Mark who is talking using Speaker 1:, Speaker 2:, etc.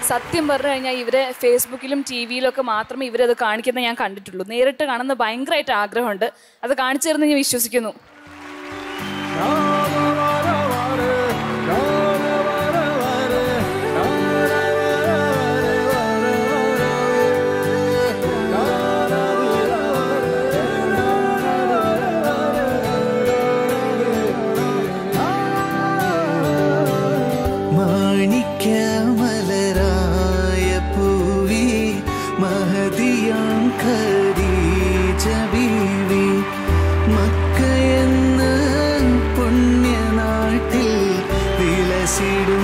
Speaker 1: സത്യം പറഞ്ഞു കഴിഞ്ഞാൽ ഇവരെ ഫേസ്ബുക്കിലും ടി വിയിലും ഒക്കെ മാത്രമേ ഇവരത് കാണിക്കുന്നത് ഞാൻ കണ്ടിട്ടുള്ളൂ നേരിട്ട് കാണുന്ന ഭയങ്കരമായിട്ട് ആഗ്രഹമുണ്ട് അത് കാണിച്ചു തരുന്ന ഞാൻ വിശ്വസിക്കുന്നു
Speaker 2: മാണിക്യമലരായ പൂവി മഹതിയാം ഖദീജ ബീവി മക്കയെന്ന പുണ്യനാട്ടിൽ വിലസിടും